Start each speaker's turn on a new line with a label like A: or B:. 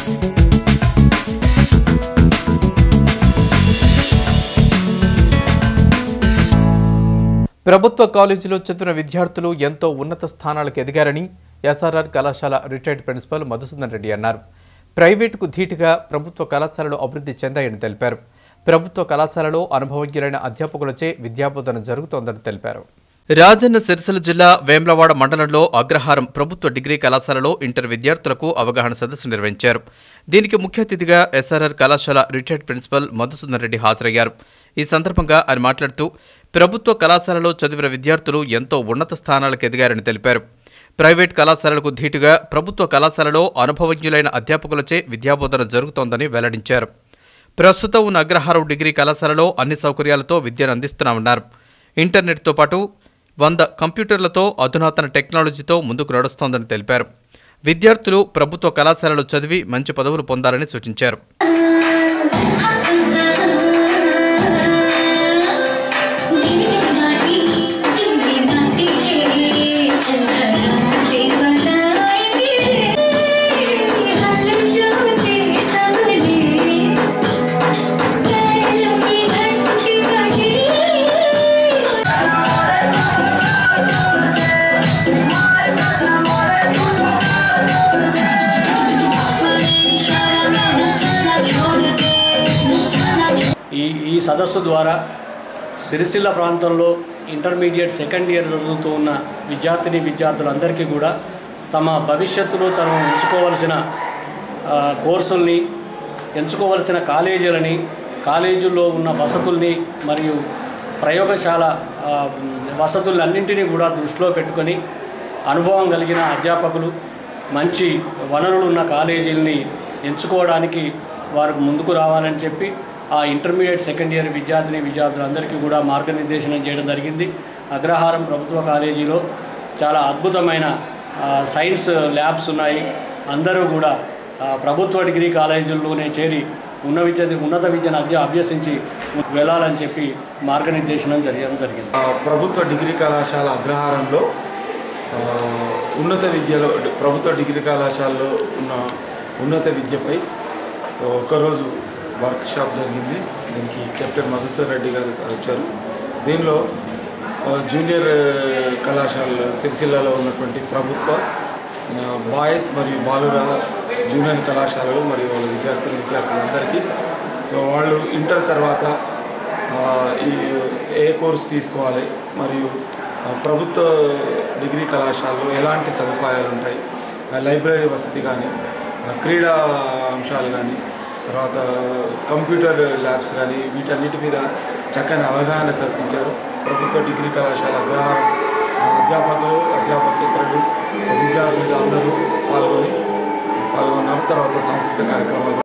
A: ప్రభుత్వ కాలేజీలో చదివిన విద్యార్థులు ఎంతో ఉన్నత స్థానాలకు ఎదిగారని ఎస్ఆర్ఆర్ కళాశాల రిటైర్డ్ ప్రిన్సిపల్ మధుసూదన్ రెడ్డి అన్నారు ప్రైవేటుకు ధీటుగా ప్రభుత్వ కళాశాలలు అభివృద్ధి చెందాయని తెలిపారు ప్రభుత్వ కళాశాలలో అనుభవజ్ఞులైన అధ్యాపకులచే విద్యాబోధన జరుగుతోందని తెలిపారు రాజన్న సిరిసిల్ల జిల్లా వేమ్లవాడ మండలంలో అగ్రహారం ప్రభుత్వ డిగ్రీ కళాశాలలో ఇంటర్ విద్యార్థులకు అవగాహన సదస్సు నిర్వహించారు దీనికి ముఖ్య అతిథిగా ఎస్ఆర్ఆర్ కళాశాల రిటైర్డ్ ప్రిన్సిపల్ మధుసూదన్ రెడ్డి హాజరయ్యారు ఈ సందర్భంగా ఆయన మాట్లాడుతూ ప్రభుత్వ కళాశాలలో చదివిన విద్యార్థులు ఎంతో ఉన్నత స్థానాలకు ఎదిగారని తెలిపారు ప్రైవేట్ కళాశాలలకు ధీటుగా ప్రభుత్వ కళాశాలలో అనుభవజ్ఞులైన అధ్యాపకులచే విద్యాబోధన జరుగుతోందని వెల్లడించారు ప్రస్తుతం ఉన్న అగ్రహారం డిగ్రీ కళాశాలలో అన్ని సౌకర్యాలతో విద్యను అందిస్తున్నామన్నారు ఇంటర్నెట్తో పాటు వంద కంప్యూటర్లతో అధునాతన టెక్నాలజీతో ముందుకు నడుస్తోందని తెలిపారు విద్యార్థులు ప్రభుత్వ కళాశాలలో చదివి మంచి పదవులు పొందాలని సూచించారు
B: మాటి దివి మాటి చందన దేవనాయి హల్ జోతే సమనే కైలుకి భక్తి బడి
C: ఈ ఈ సదస్సు ద్వారా సిరిసిల్ల ప్రాంతంలో ఇంటర్మీడియట్ సెకండ్ ఇయర్ చదువుతూ ఉన్న విద్యార్థిని విద్యార్థులందరికీ కూడా తమ భవిష్యత్తులో తను ఎంచుకోవలసిన ఆ, కోర్సుల్ని ఎంచుకోవలసిన కాలేజీలని కాలేజీల్లో ఉన్న వసతుల్ని మరియు ప్రయోగశాల ఆ, వసతులన్నింటినీ కూడా దృష్టిలో పెట్టుకొని అనుభవం కలిగిన అధ్యాపకులు మంచి వనరులు ఉన్న కాలేజీలని ఎంచుకోవడానికి వారికి ముందుకు రావాలని చెప్పి ఆ ఇంటర్మీడియట్ సెకండ్ ఇయర్ విద్యార్థిని విద్యార్థులందరికీ కూడా మార్గనిర్దేశనం చేయడం జరిగింది అగ్రహారం ప్రభుత్వ కాలేజీలో చాలా అద్భుతమైన ఆ, సైన్స్ ల్యాబ్స్ ఉన్నాయి అందరూ కూడా ఆ, ప్రభుత్వ డిగ్రీ కాలేజీల్లోనే చేరి ఉన్న విద్య ఉన్నత విద్యను అధ్య అభ్యసించి వెళ్ళాలని చెప్పి మార్గనిర్దేశనం జరగడం జరిగింది
D: ఆ, ప్రభుత్వ డిగ్రీ కళాశాల అగ్రహారంలో ఆ, ఉన్నత విద్యలో ప్రభుత్వ డిగ్రీ కళాశాలలో ఉన్న ఉన్నత విద్యపై సో ఒకరోజు వర్క్ షాప్ జరిగింది దీనికి కెప్టెన్ మధుసూర్ రెడ్డి గారు వచ్చారు దీనిలో ఆ, జూనియర్ ఆ, కళాశాల సిరిసిల్లలో ఉన్నటువంటి ప్రభుత్వ ఆ, బాయ్స్ మరియు బాలుర జూనియర్ కళాశాలలు మరియు వాళ్ళ విద్యార్థులు విద్యార్థులందరికీ సో వాళ్ళు ఇంటర్ తర్వాత ఆ, ఈ ఏ కోర్స్ తీసుకోవాలి మరియు ఆ, ప్రభుత్వ డిగ్రీ కళాశాలలో ఎలాంటి సదుపాయాలు ఉంటాయి ఆ, లైబ్రరీ వసతి కానీ ఆ, క్రీడా అంశాలు కానీ తర్వాత కంప్యూటర్ ల్యాబ్స్ కానీ వీటన్నిటి మీద చక్కని అవగాహన కల్పించారు ప్రభుత్వ డిగ్రీ కళాశాల అగ్రహారం ఆ, అధ్యాపకులు అధ్యాపకేతరులు సో విద్యార్థులు అందరూ పాల్గొని పాల్గొన్నారు తర్వాత సాంస్కృతిక కార్యక్రమాలు